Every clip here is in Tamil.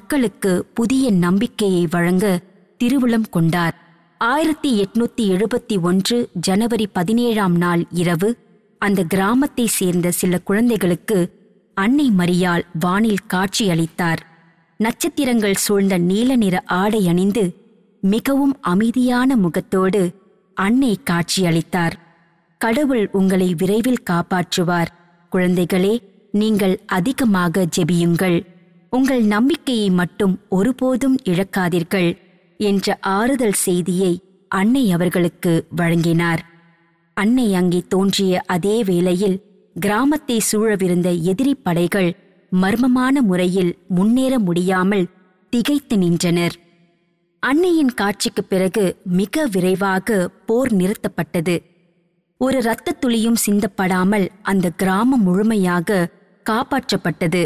மக்களுக்கு புதிய நம்பிக்கையை வழங்க திருவுளம் கொண்டார் ஆயிரத்தி எட்நூத்தி எழுபத்தி ஒன்று ஜனவரி பதினேழாம் நாள் இரவு அந்த கிராமத்தை சேர்ந்த சில குழந்தைகளுக்கு அன்னை மரியாள் வானில் காட்சியளித்தார் நட்சத்திரங்கள் சூழ்ந்த நீல நிற ஆடை அணிந்து மிகவும் அமைதியான முகத்தோடு அன்னை காட்சியளித்தார் கடவுள் உங்களை விரைவில் காப்பாற்றுவார் குழந்தைகளே நீங்கள் அதிகமாக ஜெபியுங்கள் உங்கள் நம்பிக்கையை மட்டும் ஒருபோதும் இழக்காதீர்கள் என்ற ஆறுதல் செய்தியை அன்னை அவர்களுக்கு வழங்கினார் அன்னை அங்கே தோன்றிய அதே வேளையில் கிராமத்தை சூழவிருந்த எதிரி படைகள் மர்மமான முறையில் முன்னேற முடியாமல் திகைத்து நின்றனர் அன்னையின் காட்சிக்குப் பிறகு மிக விரைவாக போர் நிறுத்தப்பட்டது ஒரு இரத்தத் துளியும் சிந்தப்படாமல் அந்த கிராமம் முழுமையாக காப்பாற்றப்பட்டது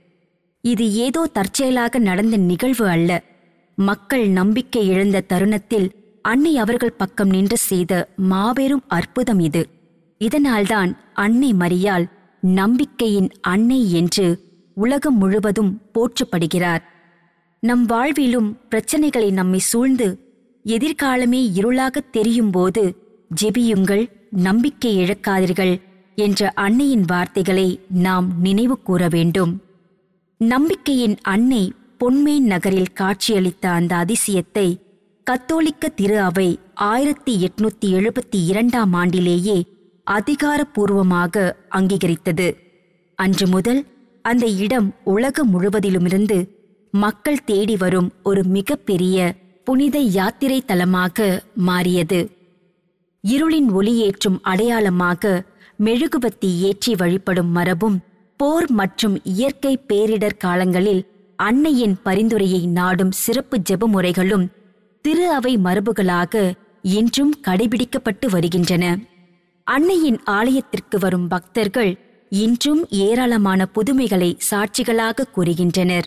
இது ஏதோ தற்செயலாக நடந்த நிகழ்வு அல்ல மக்கள் நம்பிக்கை இழந்த தருணத்தில் அன்னை அவர்கள் பக்கம் நின்று செய்த மாபெரும் அற்புதம் இது இதனால்தான் அன்னை மரியாள் நம்பிக்கையின் அன்னை என்று உலகம் முழுவதும் போற்றப்படுகிறார் நம் வாழ்விலும் பிரச்சனைகளை நம்மை சூழ்ந்து எதிர்காலமே இருளாகத் தெரியும்போது ஜெபியுங்கள் நம்பிக்கை இழக்காதீர்கள் என்ற அன்னையின் வார்த்தைகளை நாம் நினைவு கூற வேண்டும் நம்பிக்கையின் அன்னை பொன்மேன் நகரில் காட்சியளித்த அந்த அதிசயத்தை கத்தோலிக்க திரு அவை ஆயிரத்தி எட்நூத்தி எழுபத்தி இரண்டாம் ஆண்டிலேயே அதிகாரப்பூர்வமாக அங்கீகரித்தது அன்று முதல் அந்த இடம் உலகம் முழுவதிலுமிருந்து மக்கள் தேடி வரும் ஒரு மிகப்பெரிய புனித யாத்திரை தலமாக மாறியது இருளின் ஒளியேற்றும் அடையாளமாக மெழுகுபத்தி ஏற்றி வழிபடும் மரபும் போர் மற்றும் இயற்கை பேரிடர் காலங்களில் அன்னையின் பரிந்துரையை நாடும் சிறப்பு ஜெப முறைகளும் திரு அவை மரபுகளாக இன்றும் கடைபிடிக்கப்பட்டு வருகின்றன அன்னையின் ஆலயத்திற்கு வரும் பக்தர்கள் இன்றும் ஏராளமான புதுமைகளை சாட்சிகளாக கூறுகின்றனர்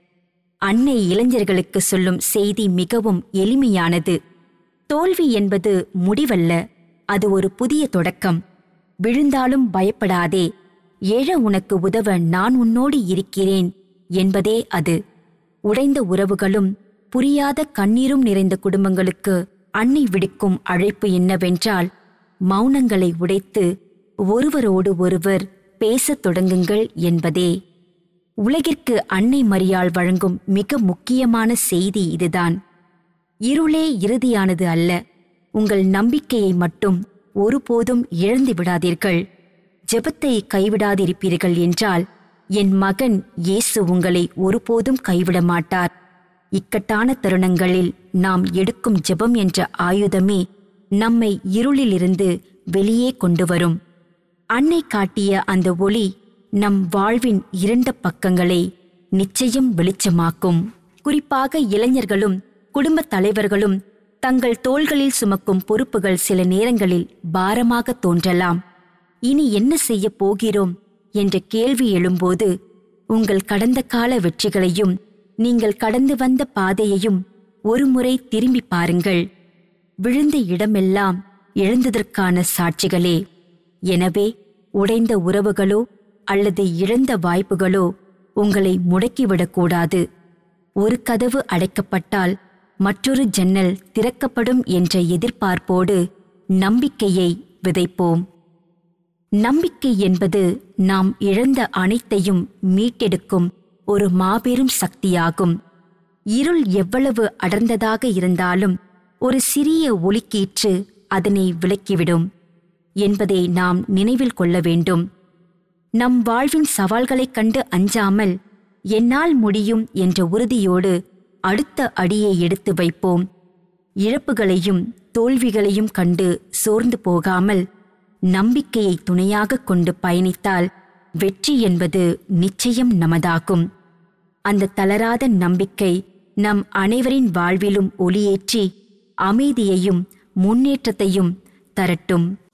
அன்னை இளைஞர்களுக்கு சொல்லும் செய்தி மிகவும் எளிமையானது தோல்வி என்பது முடிவல்ல அது ஒரு புதிய தொடக்கம் விழுந்தாலும் பயப்படாதே எழ உனக்கு உதவ நான் உன்னோடு இருக்கிறேன் என்பதே அது உடைந்த உறவுகளும் புரியாத கண்ணீரும் நிறைந்த குடும்பங்களுக்கு அன்னை விடுக்கும் அழைப்பு என்னவென்றால் மௌனங்களை உடைத்து ஒருவரோடு ஒருவர் பேசத் தொடங்குங்கள் என்பதே உலகிற்கு அன்னை மரியாள் வழங்கும் மிக முக்கியமான செய்தி இதுதான் இருளே இறுதியானது அல்ல உங்கள் நம்பிக்கையை மட்டும் ஒருபோதும் இழந்து விடாதீர்கள் ஜெபத்தை கைவிடாதிருப்பீர்கள் என்றால் என் மகன் இயேசு உங்களை ஒருபோதும் கைவிட மாட்டார் இக்கட்டான தருணங்களில் நாம் எடுக்கும் ஜெபம் என்ற ஆயுதமே நம்மை இருளிலிருந்து வெளியே கொண்டு வரும் அன்னை காட்டிய அந்த ஒளி நம் வாழ்வின் இரண்ட பக்கங்களை நிச்சயம் வெளிச்சமாக்கும் குறிப்பாக இளைஞர்களும் குடும்பத் தலைவர்களும் தங்கள் தோள்களில் சுமக்கும் பொறுப்புகள் சில நேரங்களில் பாரமாக தோன்றலாம் இனி என்ன செய்யப் போகிறோம் என்ற கேள்வி எழும்போது உங்கள் கடந்த கால வெற்றிகளையும் நீங்கள் கடந்து வந்த பாதையையும் ஒருமுறை திரும்பி பாருங்கள் விழுந்த இடமெல்லாம் எழுந்ததற்கான சாட்சிகளே எனவே உடைந்த உறவுகளோ அல்லது இழந்த வாய்ப்புகளோ உங்களை முடக்கிவிடக்கூடாது ஒரு கதவு அடைக்கப்பட்டால் மற்றொரு ஜன்னல் திறக்கப்படும் என்ற எதிர்பார்ப்போடு நம்பிக்கையை விதைப்போம் நம்பிக்கை என்பது நாம் இழந்த அனைத்தையும் மீட்டெடுக்கும் ஒரு மாபெரும் சக்தியாகும் இருள் எவ்வளவு அடர்ந்ததாக இருந்தாலும் ஒரு சிறிய ஒளிக்கீற்று அதனை விலக்கிவிடும் என்பதை நாம் நினைவில் கொள்ள வேண்டும் நம் வாழ்வின் சவால்களைக் கண்டு அஞ்சாமல் என்னால் முடியும் என்ற உறுதியோடு அடுத்த அடியை எடுத்து வைப்போம் இழப்புகளையும் தோல்விகளையும் கண்டு சோர்ந்து போகாமல் நம்பிக்கையை துணையாகக் கொண்டு பயணித்தால் வெற்றி என்பது நிச்சயம் நமதாகும் அந்த தளராத நம்பிக்கை நம் அனைவரின் வாழ்விலும் ஒளியேற்றி அமைதியையும் முன்னேற்றத்தையும் தரட்டும்